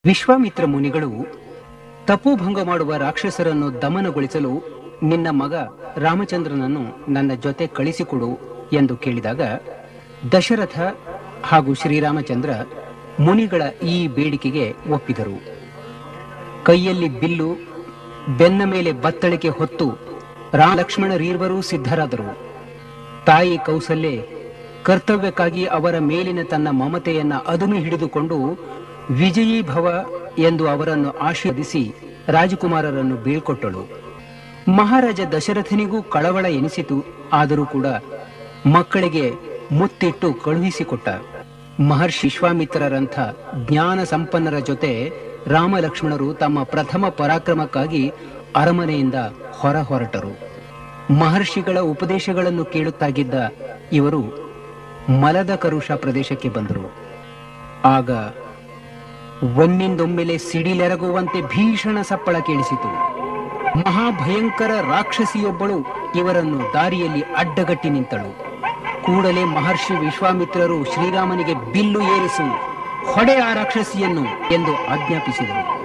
ವಿಶ್ವಾಮಿತ್ರ ಮುನಿಗಳು ತಪೋಭಂಗ ಮಾಡುವ ರಾಕ್ಷಸರನ್ನು ದಮನಗೊಳಿಸಲು ನಿನ್ನ ಮಗ ರಾಮಚಂದ್ರನನ್ನು ನನ್ನ ಜೊತೆ ಕಳಿಸಿಕೊಡು ಎಂದು ಕೇಳಿದಾಗ ದಶರಥ ಹಾಗೂ ಶ್ರೀರಾಮಚಂದ್ರ ಮುನಿಗಳ ಈ ಬೇಡಿಕೆಗೆ ಒಪ್ಪಿದರು ಕೈಯಲ್ಲಿ ಬಿಲ್ಲು ಬೆನ್ನ ಮೇಲೆ ಬತ್ತಳಿಕೆ ಹೊತ್ತು ರಾಮ ಲಕ್ಷ್ಮಣರೀರ್ವರೂ ಸಿದ್ಧರಾದರು ತಾಯಿ ಕೌಸಲ್ಯೆ ಕರ್ತವ್ಯಕ್ಕಾಗಿ ಅವರ ಮೇಲಿನ ತನ್ನ ಮಮತೆಯನ್ನ ಅದುಮಿ ಹಿಡಿದುಕೊಂಡು ವಿಜಯೀ ಭವ ಎಂದು ಅವರನ್ನು ಆಶೀರ್ವದಿಸಿ ರಾಜಕುಮಾರರನ್ನು ಬೀಳ್ಕೊಟ್ಟಳು ಮಹಾರಾಜ ದಶರಥನಿಗೂ ಕಳವಳ ಎನಿಸಿತು ಆದರೂ ಕೂಡ ಮಕ್ಕಳಿಗೆ ಮುತ್ತಿಟ್ಟು ಕಳುಹಿಸಿಕೊಟ್ಟ ಮಹರ್ಷಿ ವಿಶ್ವಾಮಿತ್ರರಂಥ ಜ್ಞಾನ ಸಂಪನ್ನರ ಜೊತೆ ರಾಮ ಲಕ್ಷ್ಮಣರು ತಮ್ಮ ಪ್ರಥಮ ಪರಾಕ್ರಮಕ್ಕಾಗಿ ಅರಮನೆಯಿಂದ ಹೊರ ಹೊರಟರು ಮಹರ್ಷಿಗಳ ಉಪದೇಶಗಳನ್ನು ಕೇಳುತ್ತಾಗಿದ್ದ ಇವರು ಮಲದ ಕರುಷ ಪ್ರದೇಶಕ್ಕೆ ಬಂದರು ಆಗ ಒಮ್ಮಿಂದೊಮ್ಮೆಲೆ ಸಿಡಿಲೆರಗುವಂತೆ ಭೀಷಣ ಸಪ್ಪಳ ಕೇಳಿಸಿತು ಮಹಾಭಯಂಕರ ರಾಕ್ಷಸಿಯೊಬ್ಬಳು ಇವರನ್ನು ದಾರಿಯಲ್ಲಿ ಅಡ್ಡಗಟ್ಟಿ ನಿಂತಳು ಕೂಡಲೇ ಮಹರ್ಷಿ ವಿಶ್ವಾಮಿತ್ರರು ಶ್ರೀರಾಮನಿಗೆ ಬಿಲ್ಲು ಏರಿಸು ಹೊಡೆ ಆ ರಾಕ್ಷಸಿಯನ್ನು ಎಂದು ಆಜ್ಞಾಪಿಸಿದರು